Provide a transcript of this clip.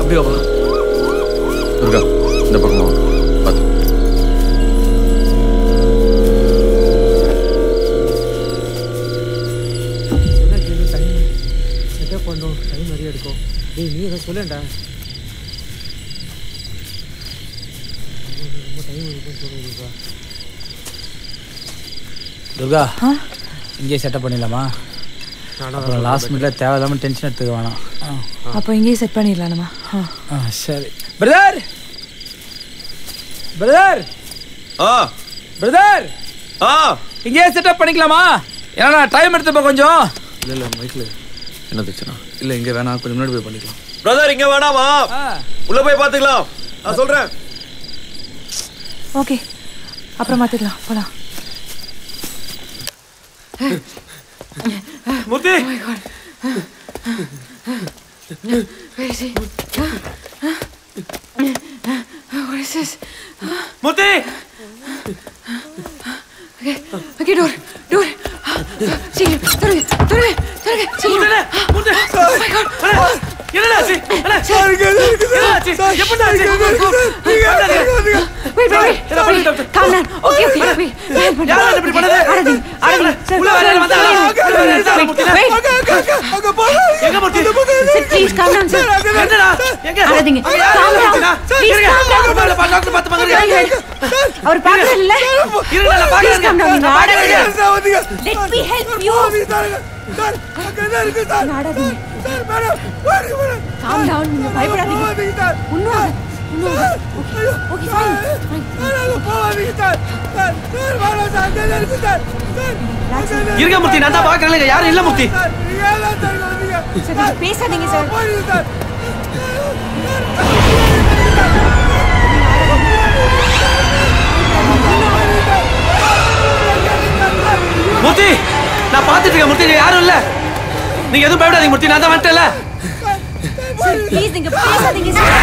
அப்படியே வா துர்கா இந்த பக்கம் வாங்க பார்த்து என்ன கேளு டைம் செட்டப் பண்ணுறோம் டைம் நிறைய எடுக்கும் டேய் நீ எதாவது சொல்லேன்டா ரொம்ப டைம் எடுக்கும்னு சொல்லுதுப்பா துர்கா இங்கேயே செட்டப் பண்ணிடலாமா அப்புறம் லாஸ்ட் மினிட்ல தேவையில்லாம டென்ஷன் எடுத்துக்க வேணாம் ஆ. அப்போ இங்கேயே செட் பண்ணிடலாமா ஆ ஆ சரி பிரதர் பிரதர் ஆ பிரதர் ஆ இங்கேயே செட்டப் பண்ணிக்கலாமா ஏன்னா டைம் எடுத்துப்ப கொஞ்சம் இல்லை இல்லை மைக்கில் என்ன பிரச்சனை இல்லை இங்கே வேணாம் கொஞ்சம் முன்னாடி போய் பண்ணிக்கலாம் பிரதர் இங்க வேணாமா ஆ. உள்ள போய் பாத்துக்கலாம் நான் சொல்றேன் ஓகே அப்புறம் மாற்றிக்கலாம் போகலாம் மூர்த்தி Where is he? What is this? Murthy Okay, okay, door, door. சீக்கிரம், திறங்க, திறங்க, திறங்க, சீக்கிரம். Oh my God. என்னடாச்சு Wait, wait, wait. Calm down. Okay, okay, wait. Wait, wait. யார் இப்படி பண்ணது? அழகு, அழகு. Sir, உள்ள வேற வந்தா? Wait, wait. எங்க மூர்த்தி Sir, please calm down, sir. என்னடா எங்க அழாதீங்க. அங்க யாரு Calm down. மூர்த்தினா? Please இருங்க. calm down. பாரு, பாரு, டாக்டர் பார்த்து பாருங்க அவர் பார்க்கறது இல்ல இருங்க நான் Please calm down. நீங்க ஆடாதீங்க. பாக்குறேன் Let me help you. நீங்க ஆடாதீங்க. Calm down. நீங்க பயப்படாதீங்க. ஒண்ணும் ஆகாது. ஒண்ணும் ஆகாது. Okay, okay, fine, fine. Relax, sir. இருங்க மூர்த்தி நான் தான் பாக்குறேன் யாரும் இல்ல மூர்த்தி Sir, கொஞ்சம் பேசாதீங்க சார் மூர்த்தி நான் பாத்துட்டு இருக்கேன் மூர்த்தி இங்க யாரும் இல்ல நீங்க எதுவும் பயப்படாதீங்க மூர்த்தி நான் தான் வந்துட்டேன்ல ப்ளீஸ் நீங்க பேசாதீங்க சார்